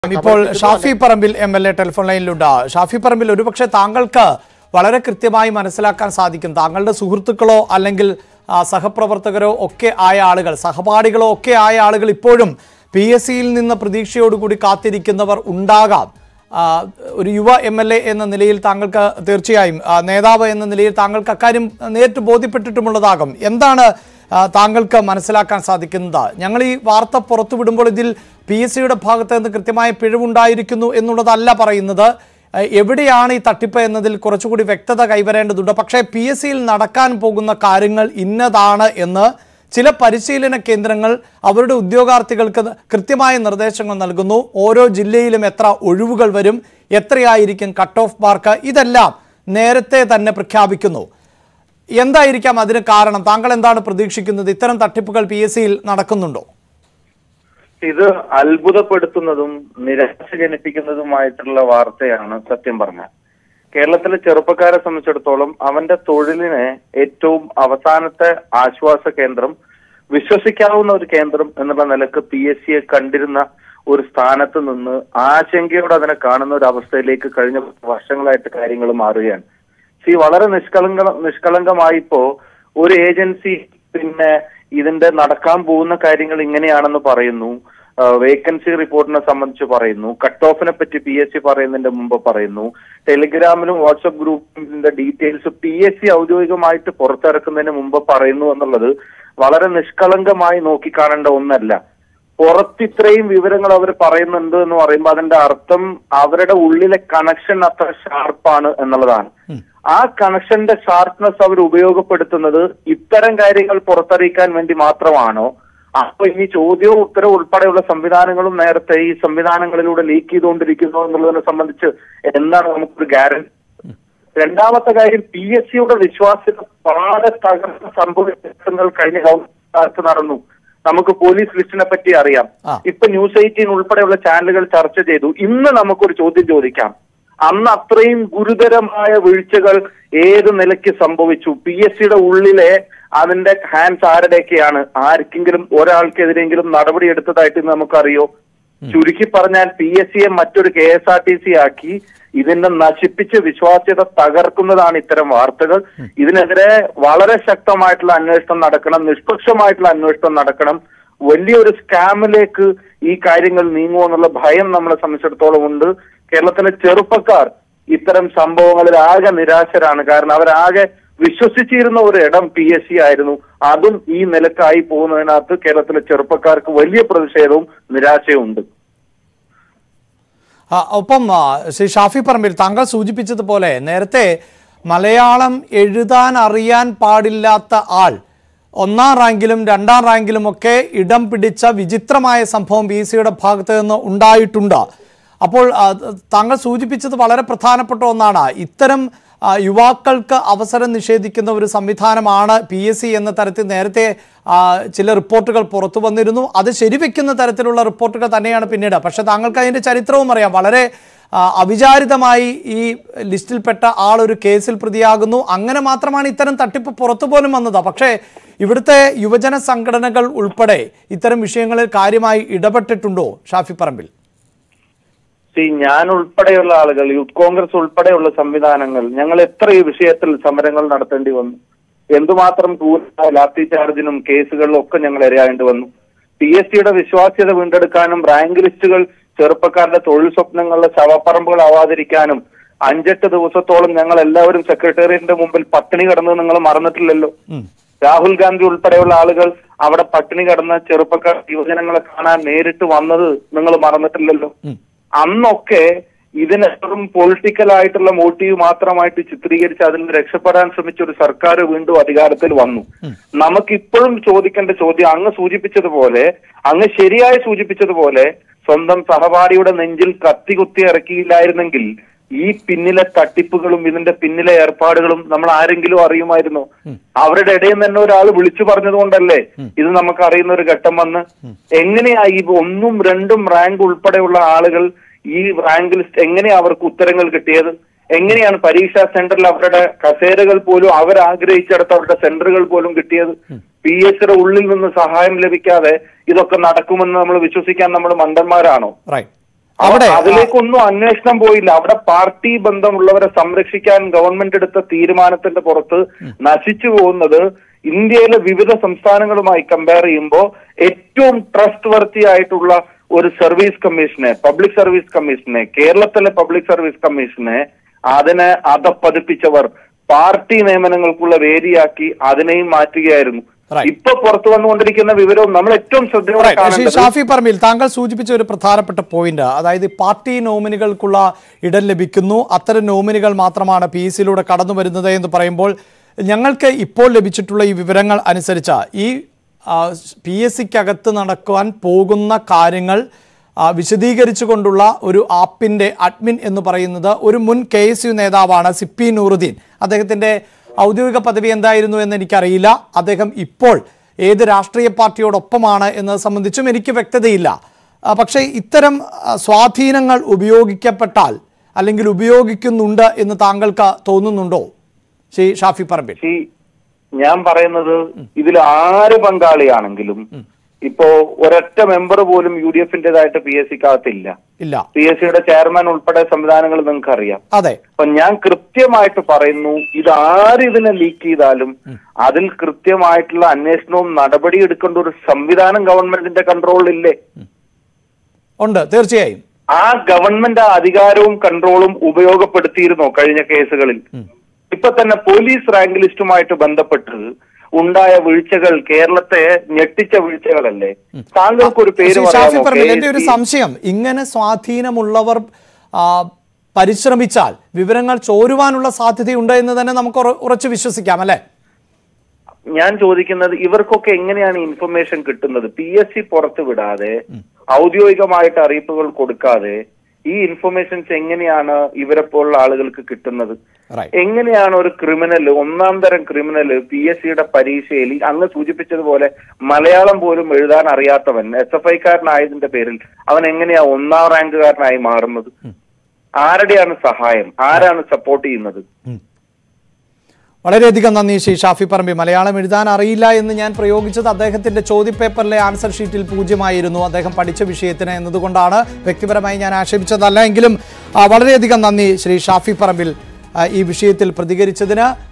ഇപ്പോൾ Shafi Parambil M L A telephone ലൈനിലുണ്ട് ഷാഫി പറമ്പിൽ ഒരുപക്ഷെ താങ്കൾക്ക് വളരെ കൃത്യമായി മനസ്സിലാക്കാൻ സാധിക്കും താങ്കളുടെ സുഹൃത്തുക്കളോ അല്ലെങ്കിൽ ആ, സഹപ്രവർത്തകരോ ഒക്കെ ആയ ആളുകൾ സഹപാഠികളോ ഒക്കെ ആയ ആളുകൾ ഇപ്പോഴും പി എസ് സിയിൽ നിന്ന് പ്രതീക്ഷയോടുകൂടി കാത്തിരിക്കുന്നവർ ഉണ്ടാകാം ആ, ഒരു യുവ എം എൽ എ എന്ന നിലയിൽ താങ്കൾക്ക് തീർച്ചയായും ആ, നേതാവ് എന്ന നിലയിൽ താങ്കൾക്ക് അക്കാര്യം നേരിട്ട് ബോധ്യപ്പെട്ടിട്ടുമുള്ളതാകും എന്താണ് ആ, താങ്കൾക്ക് മനസ്സിലാക്കാൻ സാധിക്കുന്നത് ഞങ്ങൾ ഈ വാർത്ത പുറത്തുവിടുമ്പോൾ ഇതിൽ പി എസ് സിയുടെ ഭാഗത്ത് നിന്ന് കൃത്യമായ പിഴവുണ്ടായിരിക്കുന്നു എന്നുള്ളതല്ല പറയുന്നത് ആ, എവിടെയാണ് ഈ തട്ടിപ്പ് എന്നതിൽ കുറച്ചുകൂടി വ്യക്തത കൈവരേണ്ടതുണ്ട് പക്ഷേ പി എസ് സിയിൽ നടക്കാൻ പോകുന്ന കാര്യങ്ങൾ ഇന്നതാണ് എന്ന് ചില പരിശീലന കേന്ദ്രങ്ങൾ അവരുടെ ഉദ്യോഗാർത്ഥികൾക്ക് കൃത്യമായ നിർദ്ദേശങ്ങൾ നൽകുന്നു ഓരോ ജില്ലയിലും എത്ര ഒഴിവുകൾ വരും എത്രയായിരിക്കും കട്ട് ഓഫ് മാർക്ക് ഇതെല്ലാം നേരത്തെ തന്നെ പ്രഖ്യാപിക്കുന്നു എന്തായിരിക്കാം അതിന് കാരണം താങ്കൾ എന്താണ് പ്രതീക്ഷിക്കുന്നത് ഇത്തരം തട്ടിപ്പുകൾ പി എസ് സിയിൽ നടക്കുന്നുണ്ടോ ഇത് അത്ഭുതപ്പെടുത്തുന്നതും നിരാശ ജനിപ്പിക്കുന്നതുമായിട്ടുള്ള വാർത്തയാണ് സത്യം പറഞ്ഞാൽ കേരളത്തിലെ ചെറുപ്പക്കാരെ സംബന്ധിച്ചിടത്തോളം അവന്റെ തൊഴിലിനെ ഏറ്റവും അവസാനത്തെ ആശ്വാസ കേന്ദ്രം വിശ്വസിക്കാവുന്ന ഒരു കേന്ദ്രം എന്നുള്ള നിലക്ക് പി എസ് സിയെ കണ്ടിരുന്ന ഒരു സ്ഥാനത്ത് നിന്ന് ആശങ്കയോടെ അതിനെ കാണുന്ന ഒരു അവസ്ഥയിലേക്ക് കഴിഞ്ഞ വർഷങ്ങളായിട്ട് കാര്യങ്ങൾ മാറുകയാണ് സി വളരെ നിഷ്കളങ്ക നിഷ്കളങ്കമായിപ്പോ ഒരു ഏജൻസി പിന്നെ ഇതിന്റെ നടക്കാൻ പോകുന്ന കാര്യങ്ങൾ ഇങ്ങനെയാണെന്ന് പറയുന്നു വേക്കൻസി റിപ്പോർട്ടിനെ സംബന്ധിച്ച് പറയുന്നു കട്ട് ഓഫിനെ പറ്റി പി എസ് സി പറയുന്നതിന്റെ മുമ്പ് പറയുന്നു ടെലിഗ്രാമിലും വാട്സപ്പ് ഗ്രൂപ്പിന്റെ ഡീറ്റെയിൽസ് പി എസ് സി ഔദ്യോഗികമായിട്ട് പുറത്തിറക്കുന്നതിന് മുമ്പ് പറയുന്നു എന്നുള്ളത് വളരെ നിഷ്കളങ്കമായി നോക്കിക്കാണേണ്ട ഒന്നല്ല പുറത്ത് ഇത്രയും വിവരങ്ങൾ അവർ പറയുന്നുണ്ട് എന്ന് പറയുമ്പോൾ അതിന്റെ അർത്ഥം അവരുടെ ഉള്ളിലെ കണക്ഷൻ അത്ര ഷാർപ്പാണ് എന്നുള്ളതാണ് ആ കണക്ഷന്റെ ഷാർപ്നെസ് അവർ ഉപയോഗപ്പെടുത്തുന്നത് ഇത്തരം കാര്യങ്ങൾ പുറത്തറിയിക്കാൻ വേണ്ടി മാത്രമാണോ അപ്പൊ ഇനി ചോദ്യവും ഉത്തരവും ഉൾപ്പെടെയുള്ള സംവിധാനങ്ങളും നേരത്തെ ഈ സംവിധാനങ്ങളിലൂടെ ലീക്ക് ചെയ്തുകൊണ്ടിരിക്കുന്നു എന്നുള്ളതിനെ സംബന്ധിച്ച് എന്താണ് നമുക്കൊരു ഗ്യാരണ്ടി രണ്ടാമത്തെ കാര്യം പി എസ് സിയുടെ വിശ്വാസ്യത വളരെ തകർന്ന സംഭവങ്ങൾ കഴിഞ്ഞ കാലത്ത് നടന്നു നമുക്ക് പോലീസ് ലിസ്റ്റിനെ പറ്റി അറിയാം ആ. ഇപ്പൊ ന്യൂസ് എയ്റ്റീൻ ഉൾപ്പെടെയുള്ള ചാനലുകൾ ചർച്ച ചെയ്തു ഇന്ന് നമുക്കൊരു ചോദ്യം ചോദിക്കാം അന്ന് അത്രയും ഗുരുതരമായ വീഴ്ചകൾ ഏത് നിലയ്ക്ക് സംഭവിച്ചു പി എസ് സിയുടെ ഉള്ളിലെ അതിന്റെ ഹാൻഡ്സ് ആരുടെയൊക്കെയാണ് ആർക്കെങ്കിലും ഒരാൾക്കെതിരെങ്കിലും നടപടി എടുത്തതായിട്ട് ഇന്ന് നമുക്കറിയോ ചുരുക്കി പറഞ്ഞാൽ പി എസ് സിയെ മറ്റൊരു K S R T C ആക്കി ഇതിനെ നശിപ്പിച്ച് വിശ്വാസ്യത തകർക്കുന്നതാണ് ഇത്തരം വാർത്തകൾ ഇതിനെതിരെ വളരെ ശക്തമായിട്ടുള്ള അന്വേഷണം നടക്കണം നിഷ്പക്ഷമായിട്ടുള്ള അന്വേഷണം നടക്കണം വലിയൊരു സ്കാമിലേക്ക് ഈ കാര്യങ്ങൾ നീങ്ങുമെന്നുള്ള ഭയം നമ്മളെ സംബന്ധിച്ചിടത്തോളം ഉണ്ട് കേരളത്തിലെ ചെറുപ്പക്കാർ ഇത്തരം സംഭവങ്ങളിൽ ആകെ നിരാശരാണ് കാരണം അവരാകെ വിശ്വസിച്ചിരുന്ന ഒരു ഇടം പി എസ് സി ആയിരുന്നു അതും ഈ നിലക്കായി പോകുന്നതിനകത്ത് കേരളത്തിലെ ചെറുപ്പക്കാർക്ക് വലിയ പ്രതിഷേധവും നിരാശയും ഉണ്ട് ആ, ഒപ്പം ആ, ശ്രീ ഷാഫി പറമ്പിൽ താങ്കൾ സൂചിപ്പിച്ചതുപോലെ നേരത്തെ മലയാളം എഴുതാൻ അറിയാൻ പാടില്ലാത്ത ആൾ ഒന്നാം റാങ്കിലും രണ്ടാം റാങ്കിലും ഒക്കെ ഇടം പിടിച്ച വിചിത്രമായ സംഭവം ബി സിയുടെ ഭാഗത്ത് നിന്ന് ഉണ്ടായിട്ടുണ്ട് അപ്പോൾ ആ, താങ്കൾ സൂചിപ്പിച്ചത് വളരെ പ്രധാനപ്പെട്ട ഒന്നാണ് ഇത്തരം ആ, യുവാക്കൾക്ക് അവസരം നിഷേധിക്കുന്ന ഒരു സംവിധാനമാണ് പി എസ് സി എന്ന തരത്തിൽ നേരത്തെ ആ, ചില റിപ്പോർട്ടുകൾ പുറത്തു വന്നിരുന്നു അത് ശരിവെക്കുന്ന തരത്തിലുള്ള റിപ്പോർട്ടുകൾ തന്നെയാണ് പിന്നീട് പക്ഷെ താങ്കൾക്ക് അതിൻ്റെ ചരിത്രവും അറിയാം വളരെ ആ, അവിചാരിതമായി ഈ ലിസ്റ്റിൽപ്പെട്ട ആൾ ഒരു കേസിൽ പ്രതിയാകുന്നു അങ്ങനെ മാത്രമാണ് ഇത്തരം തട്ടിപ്പ് പുറത്തു പോലും വന്നത് പക്ഷേ ഇവിടുത്തെ യുവജന സംഘടനകൾ ഉൾപ്പെടെ ഇത്തരം വിഷയങ്ങളിൽ കാര്യമായി ഇടപെട്ടിട്ടുണ്ടോ ഷാഫി പറമ്പിൽ സി ഞാൻ ഉൾപ്പെടെയുള്ള ആളുകൾ യൂത്ത് കോൺഗ്രസ് ഉൾപ്പെടെയുള്ള സംവിധാനങ്ങൾ ഞങ്ങൾ എത്ര ഈ വിഷയത്തിൽ സമരങ്ങൾ നടത്തേണ്ടി വന്നു എന്തുമാത്രം ക്രൂരമായ ലാത്തി ചാർജിനും കേസുകളിലും ഒക്കെ ഞങ്ങൾ ഇരയാവേണ്ടി വന്നു പി എസ് സിയുടെ വിശ്വാസ്യത വീണ്ടെടുക്കാനും റാങ്ക് ലിസ്റ്റുകൾ ചെറുപ്പക്കാരുടെ തൊഴിൽ സ്വപ്നങ്ങളുടെ ശവപ്പറമ്പുകൾ ആവാതിരിക്കാനും അഞ്ചെട്ട് ദിവസത്തോളം ഞങ്ങൾ എല്ലാവരും സെക്രട്ടേറിയറ്റിന്റെ മുമ്പിൽ പട്ടിണി കിടന്നത് നിങ്ങൾ മറന്നിട്ടില്ലല്ലോ ഉം. രാഹുൽ ഗാന്ധി ഉൾപ്പെടെയുള്ള ആളുകൾ അവിടെ പട്ടിണി കിടന്ന ചെറുപ്പക്കാർ യുവജനങ്ങളെ കാണാൻ നേരിട്ട് വന്നത് നിങ്ങൾ മറന്നിട്ടില്ലല്ലോ ഉം. അന്നൊക്കെ ഇതിനെ വെറും പൊളിറ്റിക്കൽ ആയിട്ടുള്ള മോട്ടീവ് മാത്രമായിട്ട് ചിത്രീകരിച്ച് അതിൽ നിന്ന് രക്ഷപ്പെടാൻ ശ്രമിച്ച ഒരു സർക്കാർ വീണ്ടും അധികാരത്തിൽ വന്നു നമുക്കിപ്പോഴും ചോദിക്കേണ്ട ചോദ്യം അങ്ങ് സൂചിപ്പിച്ചതുപോലെ അങ്ങ് ശരിയായി സൂചിപ്പിച്ചതുപോലെ സ്വന്തം സഹപാഠിയുടെ നെഞ്ചിൽ കത്തി കുത്തി ഇറക്കിയില്ലായിരുന്നെങ്കിൽ ഈ പിന്നിലെ തട്ടിപ്പുകളും ഇതിന്റെ പിന്നിലെ ഏർപ്പാടുകളും നമ്മൾ ആരെങ്കിലും അറിയുമായിരുന്നോ അവരുടെ ഇടയിൽ നിന്ന് തന്നെ ഒരാൾ വിളിച്ചു പറഞ്ഞതുകൊണ്ടല്ലേ ഇത് നമുക്ക് അറിയുന്ന ഒരു ഘട്ടം വന്ന് എങ്ങനെയാ ഈ ഒന്നും രണ്ടും റാങ്ക് ഉൾപ്പെടെയുള്ള ആളുകൾ ഈ റാങ്ക് ലിസ്റ്റ് എങ്ങനെയാ അവർക്ക് ഉത്തരങ്ങൾ കിട്ടിയത് എങ്ങനെയാണ് പരീക്ഷാ സെന്ററിൽ അവരുടെ കസേരകൾ പോലും അവർ ആഗ്രഹിച്ചിടത്ത് അവരുടെ സെന്ററുകൾ പോലും കിട്ടിയത് പി എസ് സിയുടെ ഉള്ളിൽ നിന്ന് സഹായം ലഭിക്കാതെ ഇതൊക്കെ നടക്കുമെന്ന് നമ്മൾ വിശ്വസിക്കാൻ നമ്മൾ മണ്ടന്മാരാണോ റൈറ്റ് അവിടെ അതിലേക്കൊന്നും അന്വേഷണം പോയില്ല അവിടെ പാർട്ടി ബന്ധമുള്ളവരെ സംരക്ഷിക്കാൻ ഗവൺമെന്റ് എടുത്ത തീരുമാനത്തിന്റെ പുറത്ത് നശിച്ചു പോകുന്നത് ഇന്ത്യയിലെ വിവിധ സംസ്ഥാനങ്ങളുമായി കമ്പയർ ചെയ്യുമ്പോൾ ഏറ്റവും ട്രസ്റ്റ് വർത്തി ആയിട്ടുള്ള ഒരു സർവീസ് കമ്മീഷനെ പബ്ലിക് സർവീസ് കമ്മീഷനെ കേരളത്തിലെ പബ്ലിക് സർവീസ് കമ്മീഷനെ അതിനെ അതപ്പതിപ്പിച്ചവർ പാർട്ടി നിയമനങ്ങൾക്കുള്ള വേദിയാക്കി അതിനെയും മാറ്റുകയായിരുന്നു Right. ഇപ്പൊ പുറത്തു വന്നുകൊണ്ടിരിക്കുന്ന വിവരവും നമ്മൾ ഏറ്റവും ശ്രദ്ധയോടെ Right. ശ്രീ കാണേണ്ടത് ഷാഫി പറമ്പിൽ താങ്കൾ സൂചിപ്പിച്ച ഒരു പ്രധാനപ്പെട്ട പോയിന്റ് അതായത് പാർട്ടി നോമിനികൾക്കുള്ള ഇടം ലഭിക്കുന്നു അത്തരം നോമിനികൾ മാത്രമാണ് പി എസ് സിയിലൂടെ കടന്നു വരുന്നത് എന്ന് പറയുമ്പോൾ ഞങ്ങൾക്ക് ഇപ്പോൾ ലഭിച്ചിട്ടുള്ള ഈ വിവരങ്ങൾ അനുസരിച്ച് ഈ പി എസ് സിക്കകത്ത് നടക്കുവാൻ പോകുന്ന കാര്യങ്ങൾ ആ, വിശദീകരിച്ചുകൊണ്ടുള്ള ഒരു ആപ്പിൻ്റെ അഡ്മിൻ എന്ന് പറയുന്നത് ഒരു മുൻ കെ എസ് യു നേതാവാണ് സിപ്പി നൂറുദ്ദീൻ അദ്ദേഹത്തിൻ്റെ ഔദ്യോഗിക പദവി എന്തായിരുന്നു എന്ന് എനിക്കറിയില്ല അദ്ദേഹം ഇപ്പോൾ ഏത് രാഷ്ട്രീയ പാർട്ടിയോടൊപ്പമാണ് എന്നത് സംബന്ധിച്ചും എനിക്ക് വ്യക്തതയില്ല ആ, പക്ഷേ ഇത്തരം ആ, സ്വാധീനങ്ങൾ ഉപയോഗിക്കപ്പെട്ടാൽ അല്ലെങ്കിൽ ഉപയോഗിക്കുന്നുണ്ട് എന്ന് താങ്കൾക്ക് തോന്നുന്നുണ്ടോ ശ്രീ ഷാഫി പറമ്പിൽ ഈ ഞാൻ പറയുന്നത് ഇതിൽ ആര് പങ്കാളിയാണെങ്കിലും ഇപ്പോ ഒരൊറ്റ മെമ്പർ പോലും യു ഡി എഫിന്റേതായിട്ട് പി എസ് സിക്കകത്തില്ല ഇല്ല പി എസ് സിയുടെ ചെയർമാൻ ഉൾപ്പെടെ സംവിധാനങ്ങൾ നിങ്ങൾക്ക് അറിയാം അതെ അപ്പൊ ഞാൻ കൃത്യമായിട്ട് പറയുന്നു ഇത് ആര് ഇതിനെ ലീക്ക് ചെയ്താലും അതിൽ കൃത്യമായിട്ടുള്ള അന്വേഷണവും നടപടി എടുക്കേണ്ട ഒരു സംവിധാനം ഗവൺമെന്റിന്റെ കൺട്രോളിലില്ലേ ഉണ്ട് തീർച്ചയായും ആ ഗവൺമെന്റ് ആ അധികാരവും കൺട്രോളും ഉപയോഗപ്പെടുത്തിയിരുന്നോ കഴിഞ്ഞ കേസുകളിൽ ഇപ്പൊ തന്നെ പോലീസ് റാങ്ക് ലിസ്റ്റുമായിട്ട് ബന്ധപ്പെട്ട് ഉണ്ടായ വീഴ്ചകൾ കേരളത്തെ ഞെട്ടിച്ച വീഴ്ചകളല്ലേ താങ്കൾക്ക് ഒരു പേര് ശ്രീ ഷാഫി പറയാമോ പറമ്പിൽ എൻ്റെ ഒരു KSC? സംശയം ഇങ്ങനെ സ്വാധീനമുള്ളവർ ആ, പരിശ്രമിച്ചാൽ വിവരങ്ങൾ ചോരുവാനുള്ള സാധ്യതയുണ്ട് എന്ന് തന്നെ നമുക്ക് ഉറ- ഉറച്ചു വിശ്വസിക്കാം അല്ലേ ഞാൻ ചോദിക്കുന്നത് ഇവർക്കൊക്കെ എങ്ങനെയാണ് ഇൻഫർമേഷൻ കിട്ടുന്നത് പി എസ് സി പുറത്തു വിടാതെ ഔദ്യോഗികമായിട്ട് അറിയിപ്പുകൾ കൊടുക്കാതെ ഈ ഇൻഫർമേഷൻസ് എങ്ങനെയാണ് ഇവരെ പോലുള്ള ആളുകൾക്ക് കിട്ടുന്നത് റൈറ്റ് എങ്ങനെയാണ് ഒരു ക്രിമിനൽ ഒന്നാം തരം ക്രിമിനൽ പി എസ് സിയുടെ പരീക്ഷയിൽ അങ്ങ് സൂചിപ്പിച്ചതുപോലെ മലയാളം പോലും എഴുതാൻ അറിയാത്തവൻ എസ് എഫ് ഐക്കാരനായതിന്റെ പേരിൽ അവൻ എങ്ങനെയാ ഒന്നാം റാങ്കുകാരനായി മാറുന്നത് ആരുടെയാണ് സഹായം ആരാണ് സപ്പോർട്ട് ചെയ്യുന്നത് വളരെയധികം നന്ദി ശ്രീ ഷാഫി പറമ്പി മലയാളം എഴുതാൻ അറിയില്ല എന്ന് ഞാൻ പ്രയോഗിച്ചത് അദ്ദേഹത്തിന്റെ ചോദ്യപേപ്പറിലെ ആൻസർ ഷീറ്റിൽ പൂജ്യമായിരുന്നു അദ്ദേഹം പഠിച്ച വിഷയത്തിന് എന്നതുകൊണ്ടാണ് വ്യക്തിപരമായി ഞാൻ ആക്ഷേപിച്ചതല്ല എങ്കിലും ആ, വളരെയധികം നന്ദി ശ്രീ ഷാഫി പറമ്പിൽ ആ, ഈ വിഷയത്തിൽ പ്രതികരിച്ചതിന്